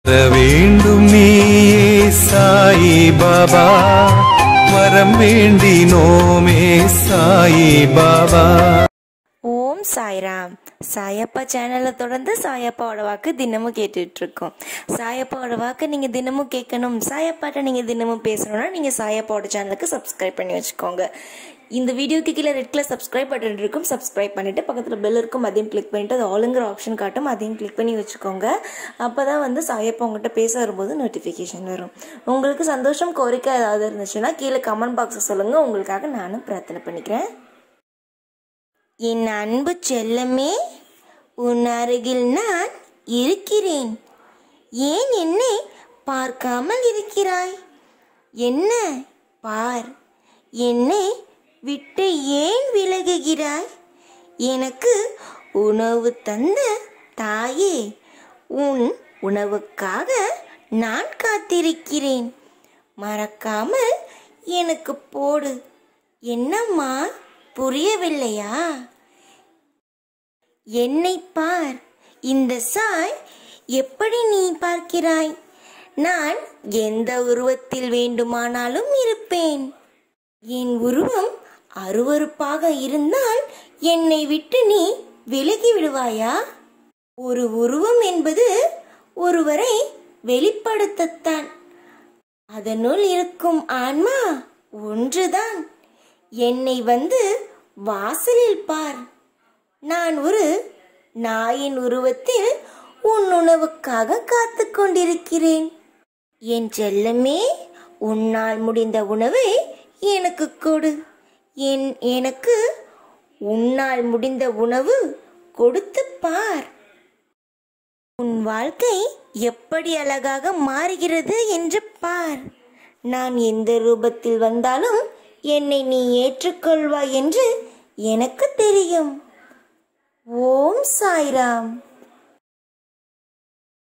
வர வேண்டும் நீயே சாயி பாபா வரம் வேண்டினோமே சாயி பாபா ஓம் சாய்ராம் சாயப்பா சேனலை தொடர்ந்து சாயப்பாவோட வாக்கு தினமும் கேட்டுட்டு இருக்கோம் சாயப்பாவோட வாக்கு நீங்கள் தினமும் கேட்கணும் சாயப்பாட்ட நீங்கள் தினமும் பேசணும்னா நீங்கள் சாயப்பாவோட சேனலுக்கு சப்ஸ்கிரைப் பண்ணி வச்சுக்கோங்க இந்த வீடியோக்கு கீழே ரெட் கலர் சப்ஸ்கிரைப் பட்டன் இருக்கும் சப்ஸ்கிரைப் பண்ணிட்டு பக்கத்தில் பெல் இருக்கும் அதையும் கிளிக் பண்ணிட்டு அது ஆளுங்கிற ஆப்ஷன் காட்டும் அதையும் கிளிக் பண்ணி வச்சுக்கோங்க அப்போ தான் வந்து சாயப்பா உங்கள்கிட்ட பேச வரும்போது நோட்டிஃபிகேஷன் வரும் உங்களுக்கு சந்தோஷம் கோரிக்கை ஏதாவது இருந்துச்சுன்னா கீழே கமெண்ட் பாக்ஸில் சொல்லுங்கள் உங்களுக்காக நானும் பிரார்த்தனை பண்ணிக்கிறேன் என் அன்பு செல்லமே உன் அருகில் நான் இருக்கிறேன் ஏன் என்னை பார்க்காமல் இருக்கிறாய் என்ன பார் என்னை விட்டு ஏன் விலகுகிறாய் எனக்கு உணவு தந்த தாயே உன் உணவுக்காக நான் காத்திருக்கிறேன் மறக்காமல் எனக்கு போடு என்னம்மா புரியவில்லையா என்னை பார் இந்த சாய் எப்படி நீ பார்க்கிறாய் நான் எந்த உருவத்தில் வேண்டுமானாலும் இருப்பேன் என் உருவம் அருவருப்பாக இருந்தால் என்னை விட்டு நீ விலகி விடுவாயா ஒரு உருவம் என்பது ஒருவரை வெளிப்படுத்தத்தான் அதனுள் இருக்கும் ஆன்மா ஒன்றுதான் என்னை வந்து வாசலில் பார் நான் ஒரு நாயின் உருவத்தில் உன் உணவுக்காக காத்து கொண்டிருக்கிறேன் என் செல்லமே உன்னால் முடிந்த உணவை எனக்கு கொடு என் எனக்கு உன்னால் முடிந்த உணவு கொடுத்து பார் உன் வாழ்க்கை எப்படி அழகாக மாறுகிறது என்று பார் நான் எந்த ரூபத்தில் வந்தாலும் என்னை நீ ஏற்றுக்கொள்வாய் என்று எனக்கு தெரியும் ஓம் சாய்ராம்